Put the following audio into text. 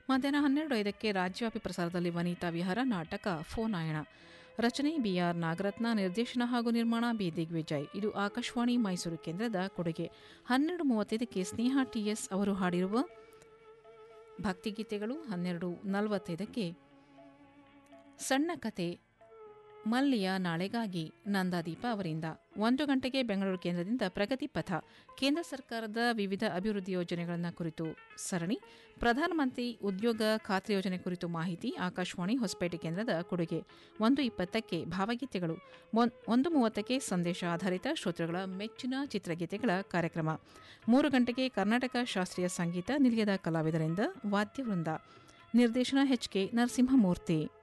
ಮಧ್ಯಾಹ್ನ ಹನ್ನೆರಡು ಐದಕ್ಕೆ ರಾಜ್ಯವ್ಯಾಪಿ ಪ್ರಸಾರದಲ್ಲಿ ವನಿತಾ ವಿಹಾರ ನಾಟಕ ಫೋನಾಯಣ ರಚನೆ ಬಿಆರ್ ನಾಗರತ್ನ ನಿರ್ದೇಶನ ಹಾಗೂ ನಿರ್ಮಾಣ ಬಿ ದಿಗ್ವಿಜಯ್ ಇದು ಆಕಾಶವಾಣಿ ಮೈಸೂರು ಕೇಂದ್ರದ ಕೊಡುಗೆ ಹನ್ನೆರಡು ಮೂವತ್ತೈದಕ್ಕೆ ಸ್ನೇಹ ಟಿಎಸ್ ಅವರು ಹಾಡಿರುವ ಭಕ್ತಿಗೀತೆಗಳು ಹನ್ನೆರಡು ನಲವತ್ತೈದಕ್ಕೆ ಸಣ್ಣ ಕತೆ ಮಲ್ಲಿಯ ನಾಳೆಗಾಗಿ ನಂದಾದೀಪ ಅವರಿಂದ ಒಂದು ಗಂಟೆಗೆ ಬೆಂಗಳೂರು ಕೇಂದ್ರದಿಂದ ಪ್ರಗತಿ ಪಥ ಕೇಂದ್ರ ಸರ್ಕಾರದ ವಿವಿಧ ಅಭಿವೃದ್ಧಿ ಯೋಜನೆಗಳನ್ನು ಕುರಿತು ಸರಣಿ ಪ್ರಧಾನಮಂತ್ರಿ ಉದ್ಯೋಗ ಖಾತ್ರಿ ಯೋಜನೆ ಕುರಿತು ಮಾಹಿತಿ ಆಕಾಶವಾಣಿ ಹೊಸಪೇಟೆ ಕೇಂದ್ರದ ಕೊಡುಗೆ ಒಂದು ಇಪ್ಪತ್ತಕ್ಕೆ ಭಾವಗೀತೆಗಳು ಒನ್- ಒಂದು ಮೂವತ್ತಕ್ಕೆ ಸಂದೇಶ ಆಧಾರಿತ ಶ್ರೋತೃಗಳ ಮೆಚ್ಚಿನ ಚಿತ್ರಗೀತೆಗಳ ಕಾರ್ಯಕ್ರಮ ಮೂರು ಗಂಟೆಗೆ ಕರ್ನಾಟಕ ಶಾಸ್ತ್ರೀಯ ಸಂಗೀತ ನಿಲಯದ ಕಲಾವಿದರಿಂದ ವಾದ್ಯವೃಂದ ನಿರ್ದೇಶನ ಎಚ್ ಕೆ ನರಸಿಂಹಮೂರ್ತಿ